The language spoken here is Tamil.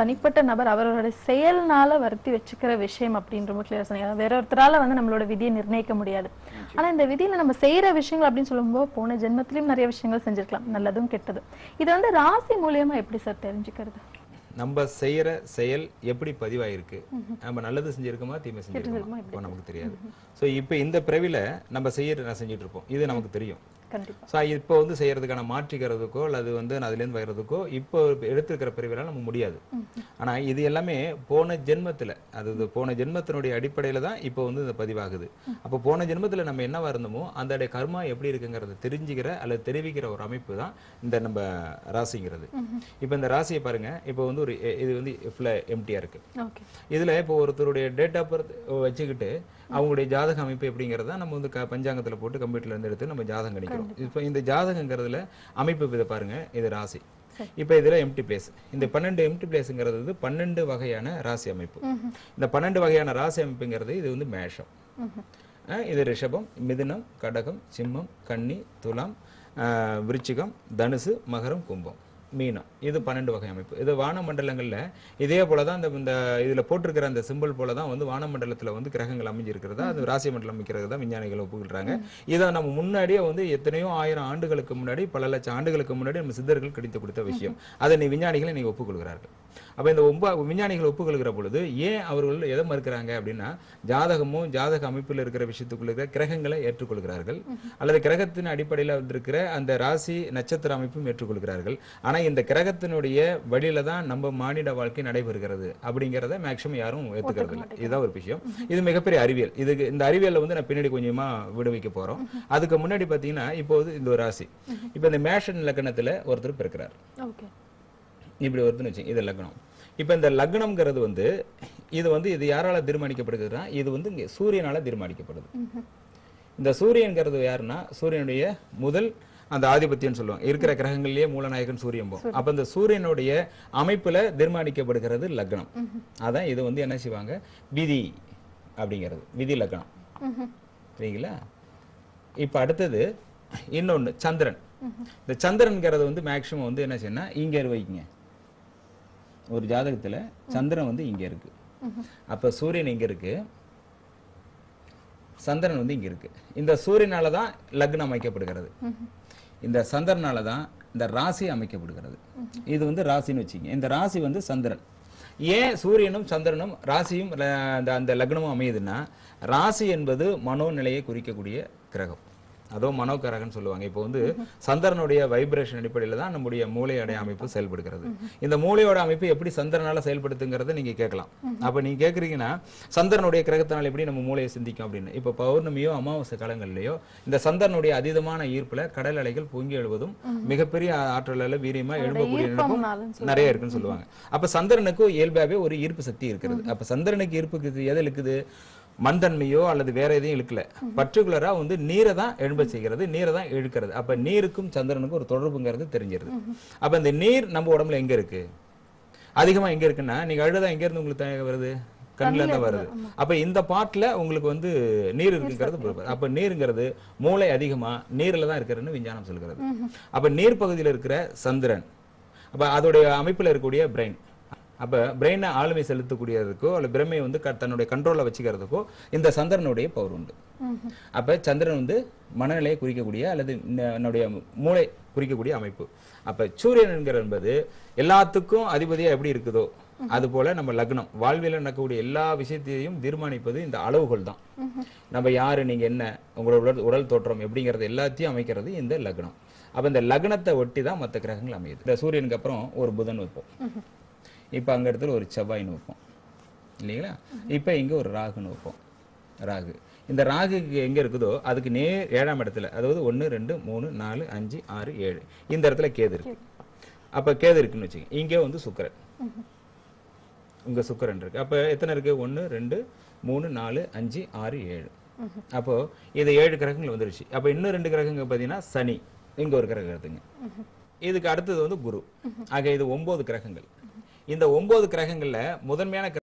தனிப்பட்ட நபர் அவரோட செயல்னால வருத்தி வச்சுக்கிற விஷயம் அப்படின்னு ரொம்ப கிளியரா சொன்னீங்க வேற ஒருத்தரால வந்து நம்மளோட விதியை நிர்ணயிக்க முடியாது ஆனா இந்த விதியில நம்ம செய்யற விஷயங்கள் அப்படின்னு சொல்லும்போது போன ஜென்மத்திலயும் நிறைய விஷயங்கள் செஞ்சிருக்கலாம் நல்லதும் கெட்டதும் இதை வந்து ராசி மூலியமா எப்படி சார் தெரிஞ்சுக்கிறது நம்ம செய்யற செயல் எப்படி பதிவாயிருக்கு நம்ம நல்லது செஞ்சிருக்கோமா தீமை செஞ்சிருக்கோமா செஞ்சிருக்கோமா, இப்போ நமக்கு தெரியாது ஸோ இப்போ இந்த பிறவில நம்ம செய்யற நான் செஞ்சுட்டு இருப்போம் இது நமக்கு தெரியும் கண்டிப்பா ஸோ இப்போ வந்து செய்யறதுக்கான மாற்றிக்கிறதுக்கோ அல்லது வந்து நான் அதுலேருந்து வர்றதுக்கோ இப்போ எடுத்திருக்கிற பிரிவிலால் நம்ம முடியாது ஆனா இது எல்லாமே போன ஜென்மத்துல அது இது போன ஜென்மத்தினுடைய அடிப்படையில தான் இப்போ வந்து இது பதிவாகுது அப்போ போன ஜென்மத்துல நம்ம என்னவா இருந்தோமோ அந்த கர்மா எப்படி இருக்குங்கிறத தெரிஞ்சுக்கிற அல்லது தெரிவிக்கிற ஒரு அமைப்பு தான் இந்த நம்ம ராசிங்கிறது இப்போ இந்த ராசியை பாருங்க இப்போ வந்து ஒரு எ- இது வந்து ஃபுல்லா எம்டியா இருக்கு ஓகே இதுல இப்போ ஒருத்தருடைய டேட் ஆஃப் பர்த் வச்சுக்கிட்டு அவங்களுடைய ஜாதக அமைப்பு எப்படிங்கிறத நம்ம வந்து க- பஞ்சாங்கத்துல போட்டு கம்ப்யூட்டர்ல இருந்து எடுத்து நம்ம ஜாதகம் கணிக்கிறோம் இப்போ இந்த ஜாதகங்கிறதுல அமைப்பு இதை பாருங்க இது ராசி இப்போ இதுல எம்டி பிளேஸ் இந்த பன்னெண்டு எம்டி பிளேஸ்ங்கிறது வந்து பன்னெண்டு வகையான ராசி அமைப்பு இந்த பன்னெண்டு வகையான ராசி அமைப்புங்கிறது இது வந்து மேஷம் அஹ் இது ரிஷபம் மிதுனம் கடகம் சிம்மம் கன்னி துலாம் அஹ் விருச்சிகம் தனுசு மகரம் கும்பம் மீனம் இது பன்னெண்டு வகை அமைப்பு இது வானமண்டலங்கள்ல இதே போல தான் இந்த இந்த இதுல போட்டிருக்கிற அந்த சிம்பிள் போல தான் வந்து வானமண்டலத்துல வந்து கிரகங்கள் அமைஞ்சிருக்கிறதா அது ராசி மண்டலம் அமைக்கிறது தான் விஞ்ஞானிகள் ஒப்புக்கிட்டாங்க இதை நம்ம முன்னாடியே வந்து எத்தனையோ ஆயிரம் ஆண்டுகளுக்கு முன்னாடி பல லட்சம் ஆண்டுகளுக்கு முன்னாடி நம்ம சித்தர்கள் கடித்து கொடுத்த விஷயம் அதை நீ விஞ்ஞானிகளை நீங்க ஒப்புக்கொள்கிறார்கள் அப்ப இந்த ஒன்ப விஞ்ஞானிகள் ஒப்புக்கொள்கிற பொழுது ஏன் அவர்கள் எதை மறுக்கிறாங்க அப்படின்னா ஜாதகமும் ஜாதக அமைப்பில் இருக்கிற விஷயத்துக்குள்ள இருக்கிற கிரகங்களை ஏற்றுக்கொள்கிறார்கள் அல்லது கிரகத்தின் அடிப்படையில் வந்திருக்கிற அந்த ராசி நட்சத்திர அமைப்பும் ஏற்றுக்கொள்கிறார்கள் ஆனா இந்த கிரகத்தினுடைய வழியில தான் நம்ம மானிட வாழ்க்கை நடைபெறுகிறது அப்படிங்கிறத மேக்சிமம் யாரும் ஏத்துக்கிறது இல்லை இதுதான் ஒரு விஷயம் இது மிகப்பெரிய அறிவியல் இதுக்கு இந்த அறிவியல்ல வந்து நான் பின்னாடி கொஞ்சமா விடுவிக்க போறோம் அதுக்கு முன்னாடி பாத்தீங்கன்னா இப்போ வந்து இந்த ஒரு ராசி இப்போ இந்த மேஷன் லக்னத்துல ஒருத்தர் பிறக்கிறார் ஓகே இப்படி வருதுன்னு வச்சுங்க இது லக்னம் இப்போ இந்த லக்னம்ங்கிறது வந்து இது வந்து இது யாரால தீர்மானிக்கப்படுகிறதுனா இது வந்து இங்க சூரியனால தீர்மானிக்கப்படுது இந்த சூரியன்கிறது யாருன்னா சூரியனுடைய முதல் அந்த ஆதிபத்தியம்னு சொல்லுவாங்க இருக்கிற கிரகங்கள்லயே மூலநாயகன் சூரியன் போம் அப்ப இந்த சூரியனுடைய அமைப்புல தீர்மானிக்கப்படுகிறது லக்னம் அதான் இது வந்து என்ன செய்வாங்க விதி அப்படிங்கிறது விதி லக்னம் சரிங்களா இப்ப அடுத்தது இன்னொன்னு சந்திரன் இந்த சந்திரன்கிறது வந்து மேக்சிமம் வந்து என்ன செய்யணும் இங்க வைங்க ஒரு ஜாதகத்துல சந்திரன் வந்து இங்க இருக்கு அப்ப சூரியன் இங்க இருக்கு சந்திரன் வந்து இங்க இருக்கு இந்த சூரியனால தான் லக்னம் அமைக்கப்படுகிறது இந்த சந்திரனால தான் இந்த ராசி அமைக்கப்படுகிறது இது வந்து ராசின்னு வச்சுங்க இந்த ராசி வந்து சந்திரன் ஏன் சூரியனும் சந்திரனும் ராசியும் ல- அந்த அந்த லக்னமும் அமையுதுன்னா ராசி என்பது மனோநிலையை குறிக்கக்கூடிய கிரகம் அதோ மனோகரகன்னு சொல்லுவாங்க இப்போ வந்து சந்திரனுடைய வைப்ரேஷன் அடிப்படையில் தான் நம்முடைய மூளையோடைய அமைப்பு செயல்படுகிறது இந்த மூளையோட அமைப்பு எப்படி சந்திரனால செயல்படுத்துங்கிறத நீங்க கேட்கலாம் அப்ப நீங்க கேக்குறீங்கன்னா சந்திரனுடைய கிரகத்தினால் எப்படி நம்ம மூளையை சிந்திக்கும் அப்படின்னு இப்போ பௌர்ணமியோ அமாவாசை காலங்கள்லயோ இந்த சந்திரனுடைய அதீதமான ஈர்ப்புல கடல் அலைகள் பொங்கி எழுவதும் மிகப்பெரிய ஆற்றலால வீரியமா எழும்பக்கூடிய நினைப்பும் ஈர்ப்பம்னாலும் நிறைய இருக்குன்னு சொல்லுவாங்க அப்ப சந்திரனுக்கு இயல்பாவே ஒரு ஈர்ப்பு சக்தி இருக்கிறது அப்ப சந்திரனுக்கு ஈர்ப்புக்கு எது இழுக்குது மண் தன்மையோ அல்லது வேற எதையும் இழுக்கல பர்டிகுலரா வந்து நீரை தான் எழும்ப செய்கிறது நீரை தான் இழுக்கிறது அப்ப நீருக்கும் சந்திரனுக்கும் ஒரு தொடர்புங்கிறது தெரிஞ்சிருது அப்ப இந்த நீர் நம்ம உடம்புல எங்க இருக்கு அதிகமா எங்க இருக்குன்னா நீங்க அழுதா எங்க இருந்து உங்களுக்கு தே- வருது கண்ணுல இருந்து வருது அப்ப இந்த பாட்டுல உங்களுக்கு வந்து நீர் இருக்குங்கிறது புரியுது. அப்ப நீருங்கிறது மூளை அதிகமா நீர்ல தான் இருக்கிறதுன்னு விஞ்ஞானம் சொல்கிறது அப்ப நீர் பகுதியில் இருக்கிற சந்திரன் அப்ப அதோடைய அமைப்புல இருக்கக்கூடிய பிரெயின் அப்ப பிரெயினை ஆளுமை செலுத்தக்கூடியதுக்கோ அல்ல பிரமையை வந்து க- தன்னுடைய கண்ட்ரோல்ல வச்சுக்கிறதுக்கோ இந்த சந்திரனுடைய பவர் உண்டு அப்ப சந்திரன் வந்து மனநிலையை குறிக்கக்கூடிய அல்லது ந- என்னுடைய மூளை குறிக்கக்கூடிய அமைப்பு அப்ப சூரியன் என்கிற என்பது எல்லாத்துக்கும் அதிபதியா எப்படி இருக்குதோ அது போல நம்ம லக்னம் வாழ்வியல நடக்கக்கூடிய எல்லா விஷயத்தையும் தீர்மானிப்பது இந்த அளவுகள் தான் நம்ம யாரு நீங்க என்ன உங்களோட உடல் உடல் தோற்றம் எப்படிங்கறது எல்லாத்தையும் அமைக்கிறது இந்த லக்னம் அப்ப இந்த லக்னத்தை ஒட்டி தான் மற்ற கிரகங்கள் அமையுது இந்த சூரியனுக்கு அப்புறம் ஒரு புதன் வைப்போம் இப்ப அங்க இடத்துல ஒரு செவ்வாய்னு வைப்போம் இல்லைங்களா இப்ப இங்க ஒரு ராகுன்னு வைப்போம் ராகு இந்த ராகுக்கு எங்க இருக்குதோ அதுக்கு நேர் ஏழாம் இடத்துல அதாவது ஒன்னு ரெண்டு மூணு நாலு அஞ்சு ஆறு ஏழு இந்த இடத்துல கேது இருக்கு அப்ப கேது இருக்குன்னு வச்சுங்க இங்க வந்து சுக்கிரன் உங்க சுக்கிரன் இருக்கு அப்ப எத்தனை இருக்கு ஒன்னு ரெண்டு மூணு நாலு அஞ்சு ஆறு ஏழு அப்போ இது ஏழு கிரகங்கள் வந்துருச்சு அப்ப இன்னும் ரெண்டு கிரகங்கள் பாத்தீங்கன்னா சனி இங்க ஒரு கிரகம் இருக்குங்க இதுக்கு அடுத்தது வந்து குரு ஆக இது ஒன்பது கிரகங்கள் இந்த ஒன்பது கிரகங்கள்ல முதன்மையான